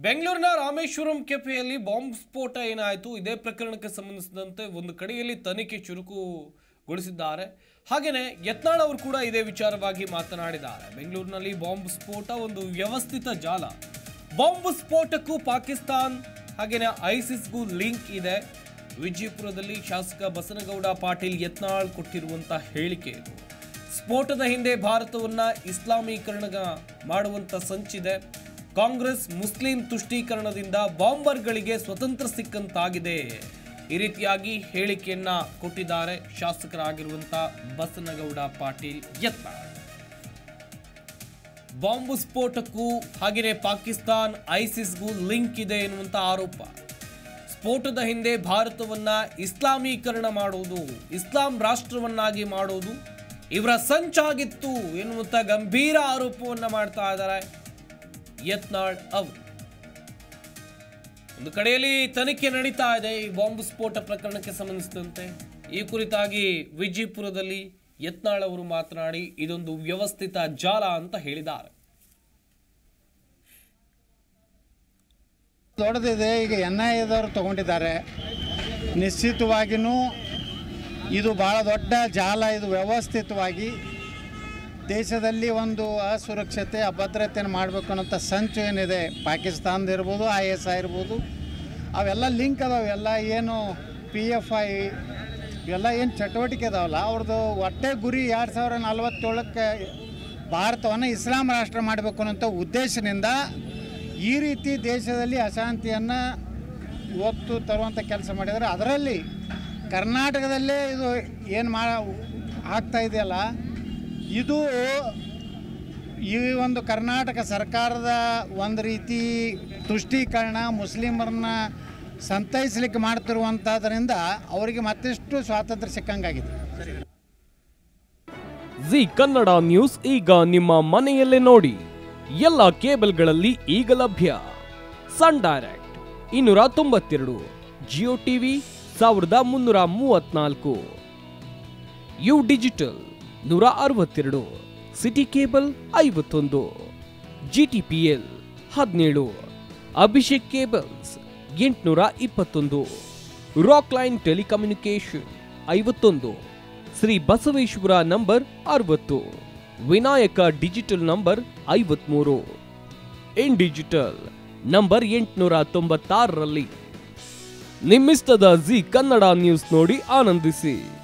ಬೆಂಗಳೂರಿನ ರಾಮೇಶ್ವರಂ ಕೆಫೆಯಲ್ಲಿ ಬಾಂಬ್ ಸ್ಫೋಟ ಏನಾಯಿತು ಇದೇ ಪ್ರಕರಣಕ್ಕೆ ಸಂಬಂಧಿಸಿದಂತೆ ಒಂದು ಕಡೆಯಲ್ಲಿ ತನಿಖೆ ಚುರುಕುಗೊಳಿಸಿದ್ದಾರೆ ಹಾಗೆಯೇ ಯತ್ನಾಳ್ ಅವರು ಕೂಡ ಇದೇ ವಿಚಾರವಾಗಿ ಮಾತನಾಡಿದ್ದಾರೆ ಬೆಂಗಳೂರಿನಲ್ಲಿ ಬಾಂಬ್ ಸ್ಫೋಟ ಒಂದು ವ್ಯವಸ್ಥಿತ ಜಾಲ ಬಾಂಬ್ ಸ್ಫೋಟಕ್ಕೂ ಪಾಕಿಸ್ತಾನ್ ಹಾಗೆಯೇ ಐಸಿಸ್ಗೂ ಲಿಂಕ್ ಇದೆ ವಿಜಯಪುರದಲ್ಲಿ ಶಾಸಕ ಬಸನಗೌಡ ಪಾಟೀಲ್ ಯತ್ನಾಳ್ ಕೊಟ್ಟಿರುವಂತ ಹೇಳಿಕೆ ಇದು ಸ್ಫೋಟದ ಹಿಂದೆ ಭಾರತವನ್ನ ಇಸ್ಲಾಮೀಕರಣ ಮಾಡುವಂತ ಸಂಚಿದೆ ಕಾಂಗ್ರೆಸ್ ಮುಸ್ಲಿಂ ತುಷ್ಟೀಕರಣದಿಂದ ಬಾಂಬರ್ಗಳಿಗೆ ಸ್ವತಂತ್ರ ಸಿಕ್ಕಂತಾಗಿದೆ ಈ ರೀತಿಯಾಗಿ ಹೇಳಿಕೆಯನ್ನ ಕೊಟ್ಟಿದ್ದಾರೆ ಶಾಸಕರಾಗಿರುವಂತ ಬಸನಗೌಡ ಪಾಟೀಲ್ ಯತ್ನಾಳ್ ಬಾಂಬ್ ಸ್ಫೋಟಕ್ಕೂ ಹಾಗೆಯೇ ಪಾಕಿಸ್ತಾನ್ ಐಸಿಸ್ಗೂ ಲಿಂಕ್ ಇದೆ ಎನ್ನುವಂತ ಆರೋಪ ಸ್ಫೋಟದ ಹಿಂದೆ ಭಾರತವನ್ನ ಇಸ್ಲಾಮೀಕರಣ ಮಾಡುವುದು ಇಸ್ಲಾಂ ರಾಷ್ಟ್ರವನ್ನಾಗಿ ಮಾಡುವುದು ಇವರ ಸಂಚಾಗಿತ್ತು ಎನ್ನುವಂತ ಗಂಭೀರ ಆರೋಪವನ್ನ ಮಾಡ್ತಾ ಇದ್ದಾರೆ ಯತ್ನಾಳ್ ಅವರು ಒಂದು ಕಡೆಯಲ್ಲಿ ತನಿಖೆ ನಡೀತಾ ಇದೆ ಈ ಬಾಂಬ್ ಸ್ಫೋಟ ಪ್ರಕರಣಕ್ಕೆ ಸಂಬಂಧಿಸಿದಂತೆ ಈ ಕುರಿತಾಗಿ ವಿಜಯಪುರದಲ್ಲಿ ಯತ್ನಾಳ್ ಅವರು ಮಾತನಾಡಿ ಇದೊಂದು ವ್ಯವಸ್ಥಿತ ಜಾಲ ಅಂತ ಹೇಳಿದ್ದಾರೆ ದೊಡ್ಡದಿದೆ ಈಗ ಎನ್ ಐ ಎದವರು ತೊಗೊಂಡಿದ್ದಾರೆ ನಿಶ್ಚಿತವಾಗಿಯೂ ಇದು ಭಾಳ ದೊಡ್ಡ ಜಾಲ ಇದು ವ್ಯವಸ್ಥಿತವಾಗಿ ದೇಶದಲ್ಲಿ ಒಂದು ಅಸುರಕ್ಷತೆ ಅಭದ್ರತೆಯನ್ನು ಮಾಡಬೇಕು ಅನ್ನೋಂಥ ಸಂಚು ಏನಿದೆ ಪಾಕಿಸ್ತಾನದ ಇರ್ಬೋದು ಐ ಎಸ್ ಐ ಇರ್ಬೋದು ಅವೆಲ್ಲ ಲಿಂಕ್ ಅದಾವೆ ಎಲ್ಲ ಏನು ಪಿ ಎಫ್ ಐ ಇವೆಲ್ಲ ಏನು ಚಟುವಟಿಕೆ ಅದಾವಲ್ಲ ಅವ್ರದ್ದು ಒಟ್ಟೆ ಗುರಿ ಎರಡು ಸಾವಿರ ನಲ್ವತ್ತೇಳಕ್ಕೆ ಭಾರತವನ್ನು ಇಸ್ಲಾಂ ರಾಷ್ಟ್ರ ಮಾಡಬೇಕು ಅನ್ನೋಂಥ ಉದ್ದೇಶದಿಂದ ಈ ರೀತಿ ದೇಶದಲ್ಲಿ ಅಶಾಂತಿಯನ್ನು ಒತ್ತು ತರುವಂಥ ಕೆಲಸ ಮಾಡಿದರೆ ಅದರಲ್ಲಿ ಕರ್ನಾಟಕದಲ್ಲೇ ಇದು ಏನು ಮಾ ಆಗ್ತಾ ಇದೆಯಲ್ಲ ಇದು ಈ ಒಂದು ಕರ್ನಾಟಕ ಸರ್ಕಾರದ ಒಂದು ರೀತಿ ತುಷ್ಟೀಕರಣ ಮುಸ್ಲಿಮರನ್ನ ಸಂತೈಸಲಿಕ್ಕೆ ಮಾಡ್ತಿರುವಂಥದ್ರಿಂದ ಅವರಿಗೆ ಮತ್ತಿಷ್ಟು ಸ್ವಾತಂತ್ರ್ಯ ಸಿಕ್ಕಂಗಾಗಿದೆ ಜಿ ಕನ್ನಡ ನ್ಯೂಸ್ ಈಗ ನಿಮ್ಮ ಮನೆಯಲ್ಲೇ ನೋಡಿ ಎಲ್ಲ ಕೇಬಲ್ಗಳಲ್ಲಿ ಈಗ ಲಭ್ಯ ಸನ್ ಡೈರೆಕ್ಟ್ ಇನ್ನೂರ ತೊಂಬತ್ತೆರಡು ಜಿಯೋ ಟಿವಿ ಸಾವಿರದ ಮುನ್ನೂರ ಮೂವತ್ನಾಲ್ಕು ಯು ಡಿಜಿಟಲ್ ನೂರ ಅರವತ್ತೆರಡು ಸಿಟಿ ಕೇಬಲ್ ಐವತ್ತೊಂದು ಜಿಟಿಪಿಎಲ್ ಹದಿನೇಳು ಅಭಿಷೇಕ್ ಕೇಬಲ್ಸ್ ಎಂಟುನೂರ ಇಪ್ಪತ್ತೊಂದು ರಾಕ್ ಲೈನ್ ಟೆಲಿಕಮ್ಯುನಿಕೇಶನ್ ಐವತ್ತೊಂದು ಶ್ರೀ ಬಸವೇಶ್ವರ ನಂಬರ್ ಅರವತ್ತು ವಿನಾಯಕ ಡಿಜಿಟಲ್ ನಂಬರ್ ಐವತ್ಮೂರು ಇನ್ ಡಿಜಿಟಲ್ ನಂಬರ್ ಎಂಟುನೂರ ತೊಂಬತ್ತಾರರಲ್ಲಿ ನಿಮ್ಮಿಸ್ತದ ಜಿ ಕನ್ನಡ ನ್ಯೂಸ್ ನೋಡಿ ಆನಂದಿಸಿ